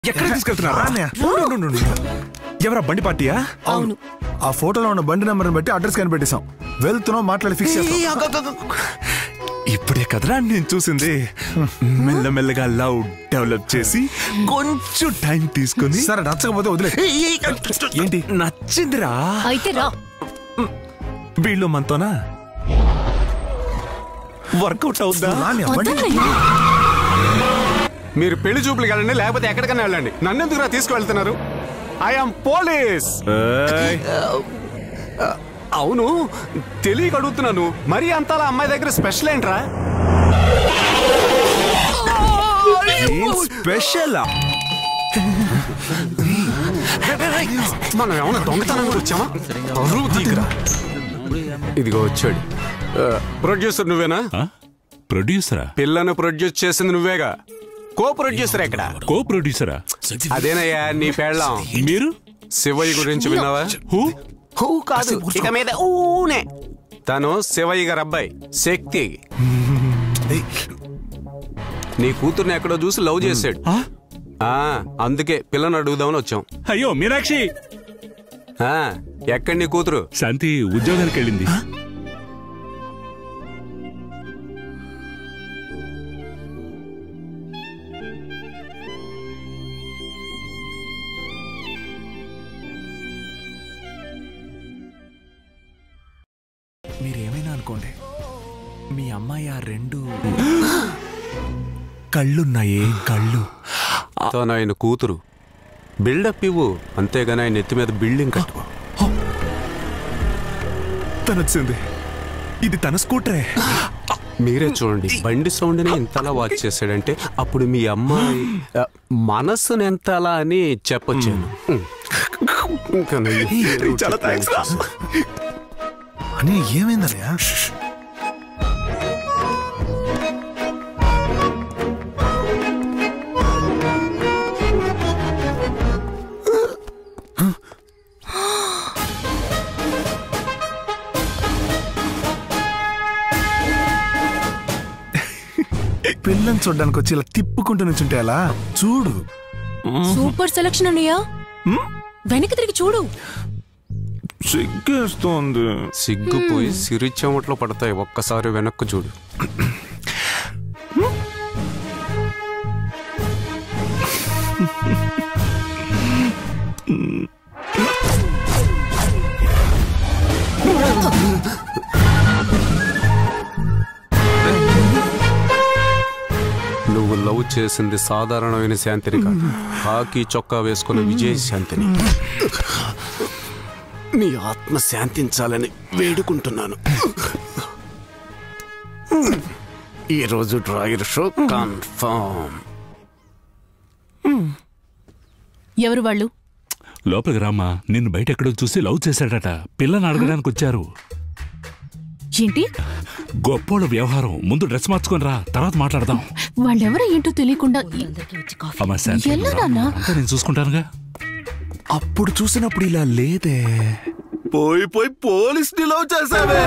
ఎక్కడ తీసుకెళ్తున్నారా రానయ్య. ఉండు, ఉండు, ఉండు, ఉండు. ఎవరా బండి పార్టీయా అవును ఆ ఫోటోలో ఉన్న బండి నెంబర్ బట్టి అడ్రస్ కనిపెట్టేశాం వెళ్తున్నాం మాట్లాడి ఫిక్స్ చేస్తాం ఇప్పుడే కదరా నేను చూసింది మెల్లమెల్లగా లవ్ డెవలప్ చేసి కొంచెం టైం తీసుకొని సరే నచ్చకపోతే వదిలే ఏంటి నచ్చిందిరా అయితే రా వీళ్ళు మనతోనా వర్కౌట్ అవుద్దా రాని బండి వద్దన్నయ్య. మీరు పెళ్లి చూపులకు వెళ్ళండి లేకపోతే ఎక్కడికైనా వెళ్ళండి నన్ను ఎందుకు తీసుకువెళ్తున్నారు ఐఎమ్ పోలీస్ ఏయ్, అవును తెలియక అడుగుతున్నాను మరి అంతలా అమ్మాయి దగ్గర స్పెషల్ ఏంట్రా ఏం స్పెషల్ మనం ఏమైనా దొంగతనం కూడా వచ్చామా పరువు తీకురా ఇదిగో వచ్చాడు ప్రొడ్యూసర్ నువ్వేనా ప్రొడ్యూసరా పిల్లను ప్రొడ్యూస్ చేసింది నువ్వేగా కో ప్రొడ్యూసర్ ఎక్కడ కో ప్రొడ్యూసరా అదేనయ్యా నీ పెళ్ళాం మీరు శివయ్య గురించి విన్నావా హూ హూ కాదు ఇక మీద ఊనే తను శివయ్య గారు అబ్బాయి శక్తి నీ కూతుర్ని ఎక్కడో చూసి లవ్ చేశాడు ఆ? ఆ అందుకే పిల్లని అడుగుదామని వచ్చాం అయ్యో మీనాక్షి ఆ ఎక్కడ నీ కూతురు శాంతి ఉద్యోగానికి వెళ్ళింది మీరేమైనా అనుకోండి మీ అమ్మాయి ఆ రెండు కళ్ళున్నాయే కళ్ళు తను ఆయన కూతురు బిల్డప్ ఇవ్వు అంతేగాని ఆయన నెత్తి మీద బిల్డింగ్ కట్టుకో తను వచ్చింది ఇది తన స్కూటరే మీరే చూడండి బండి సౌండ్ని ఇంతలా వాచ్ చేశాడంటే అప్పుడు మీ అమ్మాయి ఆ, మనస్సుని ఎంతలా అని చెప్పొచ్చాను ఇంకా నువ్వు- చాలా థ్యాంక్స్ రా అని ఏమైందన్నయ్య పిల్లని చూడడానికి వచ్చి ఇలా తిప్పుకుంటూ నుంచుంటే ఎలా చూడు సూపర్ సెలక్షన్ అన్నయ్య వెనక్కి తిరిగి చూడు సిగ్గేస్తోంది సిగ్గుపోయి సిరి చెమట్లో పడతాయి ఒక్కసారి వెనక్కు చూడు నువ్వు లవ్ చేసింది సాధారణమైన శాంతిని కాదు హాకీ చొక్కా వేసుకున్న విజయ్ శాంతిని నీ ఆత్మ శాంతించాలని వేడుకుంటున్నాను ఈరోజు డ్రాయర్ షో కన్ఫర్మ్ ఎవరు వాళ్ళు లోపలికి రామ్మా నిన్ను బయట ఎక్కడో చూసి లవ్ చేశాడట పిల్లని అడగడానికి వచ్చారు ఏంటి గొప్పోళ్ళ వ్యవహారం ముందు డ్రెస్ మార్చుకొని రా తర్వాత మాట్లాడదాం వాళ్ళెవరో ఏంటో తెలియకుండా అమ్మా శాంతి ఎలా నాన్నా? అంతా నేను చూసుకుంటానుగా అప్పుడు చూసినప్పుడు ఇలా లేదే పోయి పోయి పోలీస్ ని లవ్ చేసావే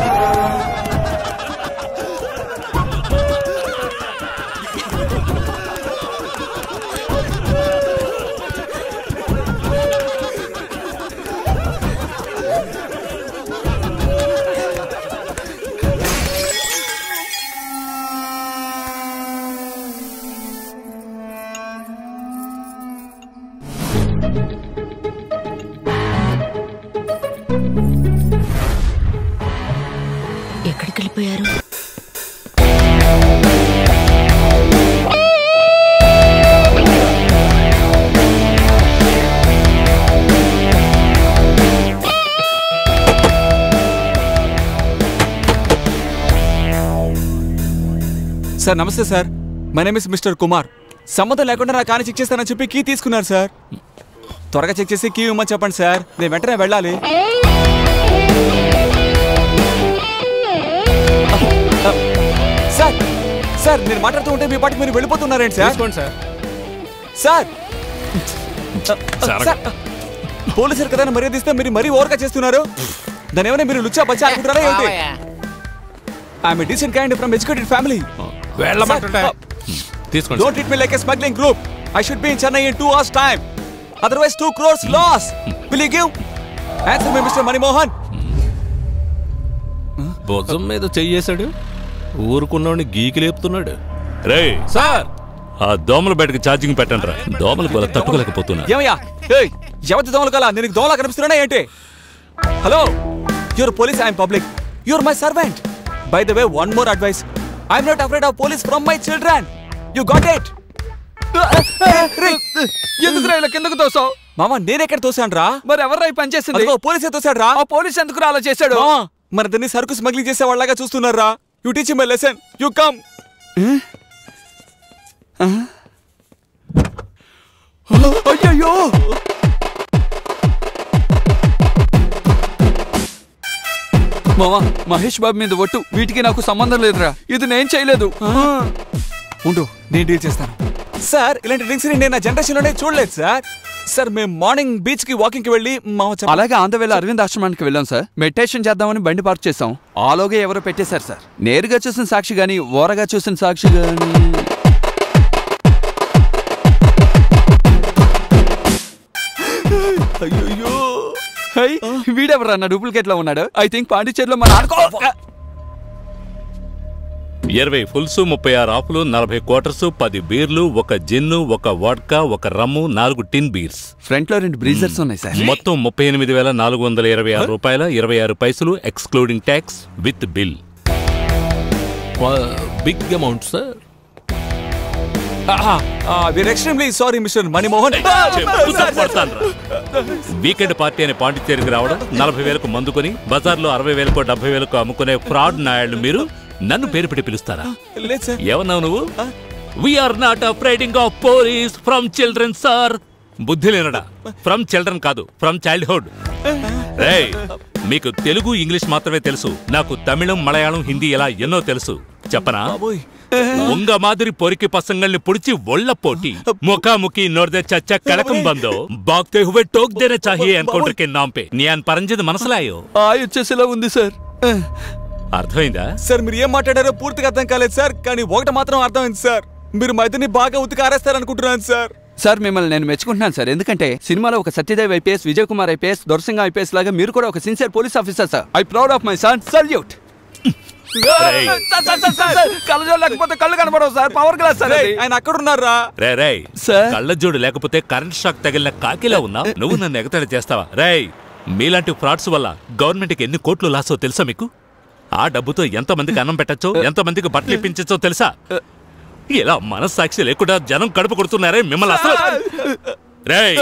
ఎక్కడికి వెళ్ళిపోయారు సార్ నమస్తే sir my name is mister Kumar సంబంధం లేకుండా నా కాని చెక్ చేస్తానని చెప్పి కీ తీసుకున్నారు సార్ త్వరగా చెక్ చేసి కీ ఇవ్వమని చెప్పండి సార్ నేను వెంటనే వెళ్ళాలి సార్ సార్ నేను మాట్లాడుతూ ఉంటే మీ పాటికి మీరు వెళ్ళిపోతున్నారేంటి sir sir sir sir. Sir పోలీసులు కదా అని మర్యాద ఇస్తే మీరు మరీ ఓవర్గా చేస్తున్నారు దాని ఏమైనా మీరు లుచ్చా బచ్చా అనుకుంటారా ఏంటి I'm decent kind from educated family వెళ్ళమంటుంటే తీసుకోండి don't treat me like a smuggling group I should be in Chennai in two hours time. Otherwise, two crores loss. Will you give? Answer me, Mr. Manimohan. భుజం మీద చెయ్యేశాడు ఊరుకున్నవాడిని గీకి లేపుతున్నాడు రే sir ఆ దోమల బయటకు charging పెట్టండి రా దోమలకు వాళ్ళ తట్టుకోలేకపోతున్నా ఏమయ్యా ఏయ్ ఎవరి దోమలు కల నేను దోమలా కనిపిస్తున్నా ఏంటి hello you're police I'm public you're my servant by the way one more advice I'm not afraid of police from my children you got it ఎందుకు ఇలా కిందకు తోసావు మామ నేనెక్కడ తోసాను రా మరి ఎవర్రా ఈ పని చేసింది అదిగో పోలీసే తోసాడు రా ఆ పోలీస్ ఎందుకు అలా చేశాడు మామ మన దాన్ని సరుకు స్మగ్లింగ్ చేసే వాళ్ళగా చూస్తున్నారా you teach my lesson you come అయ్యయ్యో మావా మహేష్ బాబు మీద ఒట్టు వీటికి నాకు సంబంధం లేదురా ఇది నేను చేయలేదు ఉండు నేను డీల్ చేస్తాను సార్ ఇలాంటి డ్రింక్స్ నేను నా జనరేషన్ లోనే చూడలేదు సార్ సార్ మేము మార్నింగ్ బీచ్ కి వాకింగ్ కి వెళ్ళి మా చెప్ప- అలాగే ఆంధ్రవేళ అరవింద్ ఆశ్రమానికి వెళ్ళాం సార్ మెడిటేషన్ చేద్దామని బండి పార్క్ చేసాం ఆలోగా ఎవరో పెట్టేశారు సార్ నేరుగా చూసిన సాక్షి గాని ఓరగా చూసిన సాక్షి గాని అయ్యో హై వీడెవరా నా డూప్లికేట్ లో ఉన్నాడు ఐ థింక్ పాండిచేరిలో మన ఆడుకో ఇరవై ఫుల్స్ ముప్పై ఆరు ఆఫ్లు నలభై క్వార్టర్స్ పది బీర్లు ఒక జిన్ను ఒక వాడ్కా ఒక రమ్ము నాలుగు టిన్ బీర్స్ ఫ్రంట్ లో రెండు బ్రీజర్స్ ఉన్నాయి సార్ మొత్తం ముప్పై ఎనిమిది వేల నాలుగు వందల ఇరవై ఆరు రూపాయల ఇరవై ఆరు పైసలు excluding tax with bill big amount sir we're extremely sorry mister Manimohan weekend party అనే పాండిచేరికి రావడం నలభై వేలకు మందుకొని బజార్లో అరవై వేలకు డెబ్బై వేలకు అమ్ముకునే ఫ్రాడ్ నాయాళ్ళు మీరు నన్ను పేరు పెట్టి పిలుస్తారా లేదు సార్ ఏమన్నావు నువ్వు we're not afraiding of police from children sir బుద్ధి లేనడా ఫ్రమ్ చిల్డ్రన్ కాదు ఫ్రమ్ చైల్డ్హుడ్ రేయ్ మీకు తెలుగు ఇంగ్లీష్ మాత్రమే తెలుసు నాకు తమిళం మలయాళం హిందీ ఇలా ఎన్నో తెలుసు చెప్పనా உங்க மாதிரி பொறுக்கி பசங்கள்னு புடிச்சு ஒள்ள போட்டி முகாமுக்கி இன்னொரு చచ్చ కడకం బందో బాగ్తే హువే టోక్ దేనే చాహియే ఎన్కౌంటర్ కే నామ్ పే నేను పరంజది మనసులాయో ఆ వచ్చేసేలా ఉంది సార్ అర్థమైందా సార్ మీరు ఏం మాట్లాడారో పూర్తిగా అర్థం కాలేదు సార్ కానీ ఒకటి మాత్రం అర్థమైంది సార్ మీరు మా ఇద్దరిని బాగా ఉతికి ఆరేస్తారనుకుంటున్నాను సార్ సార్ మిమ్మల్ని నేను మెచ్చుకుంటున్నాను సార్ ఎందుకంటే సినిమాలో ఒక Satyadev IPS Vijay Kumar IPS Dorasinga IPS లాగా మీరు కూడా ఒక sincere police officer sir I proud of my son salute రేయ్. కళ్ళజోడు లేకపోతే కళ్ళు కనపడవు సార్ పవర్ గ్లాస్ సార్ అది. ఆయన అక్కడ ఉన్నారా రే రే సార్. కళ్ళజోడు లేకపోతే కరెంట్ షాక్ తగిలిన కాకిలా ఉన్నా నువ్వు నన్ను ఎగతాళి చేస్తావా రేయ్ మీలాంటి ఫ్రాడ్స్ వల్ల గవర్నమెంట్ కి ఎన్ని కోట్లు లాసో తెలుసా మీకు ఆ డబ్బుతో ఎంత మందికి అన్నం పెట్టచ్చో ఎంత మందికి బట్టలు ఇప్పించచ్చో తెలుసా ఇలా మనస్సాక్షి లేకుండా జనం కడుపు కొడుతున్నారే మిమ్మల్ని అసలు రేయ్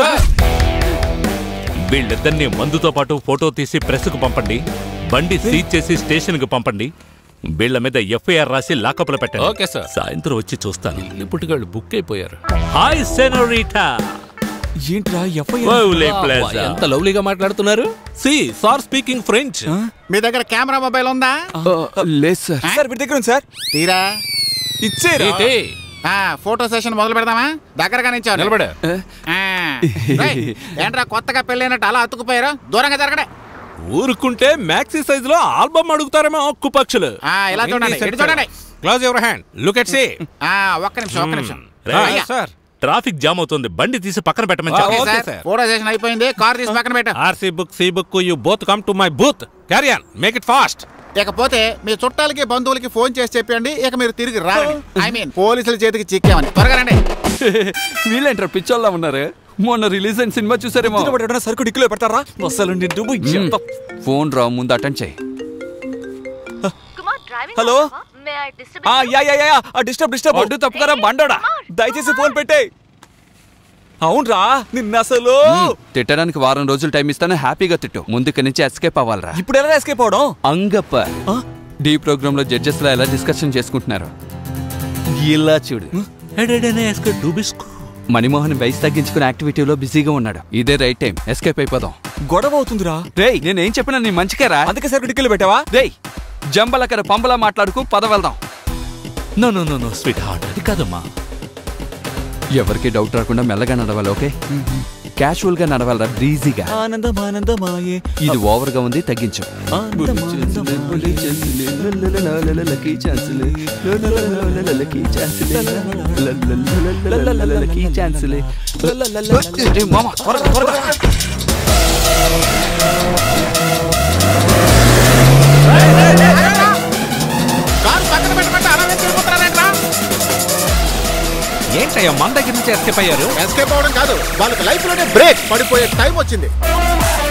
వీళ్ళిద్దరిని మందుతో పాటు ఫోటో తీసి ప్రెస్కు పంపండి బండి సీజ్ చేసి స్టేషన్ కు పంపండి వీళ్ళ మీద ఎఫ్ఐఆర్ రాసి లాకప్లో పెట్టండి ఓకే, సార్. సాయంత్రం వచ్చి చూస్తాను ఇప్పటికాళ్ళు బుక్ అయిపోయారు హాయ్ సెనోరిటా ఏంట్రా Lovely అబ్బా, pleasure. ఎంత లవ్లీగా మాట్లాడుతున్నారు సి సార్ స్పీకింగ్ ఫ్రెంచ్ మీ దగ్గర కెమెరా మొబైల్ ఉందా ఆ, లేదు సార్ సార్ మీ దగ్గర ఉంది సార్ తీరా ఇచ్చేరా ఆ ఫోటో సెషన్ మొదలు పెడదామా దగ్గరగా నించోండి. నిలబడా ఆ, రేయ్, ఏంట్రా కొత్తగా పెళ్ళైనట్టు అలా అతుకుపోయారు దూరంగా జరగడే ఊరుకుంటే మ్యాక్సీ సైజ్ లో ఆల్బమ్ అడుగుతారేమో హక్కు పక్షులు ఆ, ఇలా చూడండి ఇటు చూడండి close your hand look at sea ఆ, ఒక్క నిమిషం ఒక్క నిమిషం రేయ్, అయ్యా. సార్ ట్రాఫిక్ జామ్ అవుతుంది బండి తీసి పక్కన పెట్టమని ఓకే చెప్పు. Okay, sir sir. Photo session అయిపోయింది కార్ తీసి పక్కన పెట్టు RC book C book you both come to my booth carry on make it fast ఇకపోతే మీ చుట్టాలకి బంధువులకి ఫోన్ చేసి చెప్పండి ఇక మీరు తిరిగి రాండి ఐ మీన్ పోలీసుల చేతికి చిక్కామని త్వరగా రండి వీళ్ళేంటారు పిచ్చోళ్ళ ఉన్నారు మొన్న రిలీజ్ అయిన సినిమా చూసారేమో ఎవరైనా సరుకు డిక్కులో పెడతారా అసలు నేను డుబ్బు ఎంత ఫోన్ రా ముందు అటెండ్ చేయి hello ah yeah yeah yeah ah disturb disturb అడ్డు తప్పుకరా బండోడా దయచేసి ఫోన్ పెట్టే అవునరా నిన్న అసలు తిట్టడానికి వారం రోజులు టైం ఇస్తాను హ్యాపీగా తిట్టు ముందుకి నుంచి ఎస్కేప్ అవ్వాలరా ఇప్పుడు ఎలా ఎస్కేప్ అవడం అంగప్ప డి ప్రోగ్రామ్ లో జడ్జెస్ లో ఎలా డిస్కషన్ చేసుకుంటున్నారు ఇలా చూడు ఎడెడెనే ఎస్కే డూబిస్కు. మణిమోహన్ వయసు తగ్గించుకునే యాక్టివిటీలో బిజీగా ఉన్నాడు ఇదే రైట్ టైం ఎస్కేప్ అయిపోదాం గొడవ అవుతుందిరా రేయ్ నేనేం చెప్పినా నీ మంచికేరా అందుకే సరుకు డిక్కులో పెట్టావా రేయ్ జంబలకర పంబలా మాట్లాడుకు పద వెళ్దాం no no no no sweetheart అది కాదమ్మా ఎవరికి డౌట్ రాకుండా మెల్లగా నడవాలి ఓకే క్యాషువల్ గా నడవాలరా బ్రీజీగా ఆనందం ఆనందమాయే ఇది ఓవర్ గా ఉంది తగ్గించు ఏ మామ, త్వరగా, త్వరగా. కారు పక్కన పెట్టమంటే అలా వెనక్కి వెళ్ళిపోతున్నారేంట్రా? ఏంటయ్యా మన దగ్గర నుంచి ఎస్కేప్ అయ్యారు ఎస్కేప్ అవడం కాదు వాళ్ళకి లైఫ్ లోనే బ్రేక్ పడిపోయే టైం వచ్చింది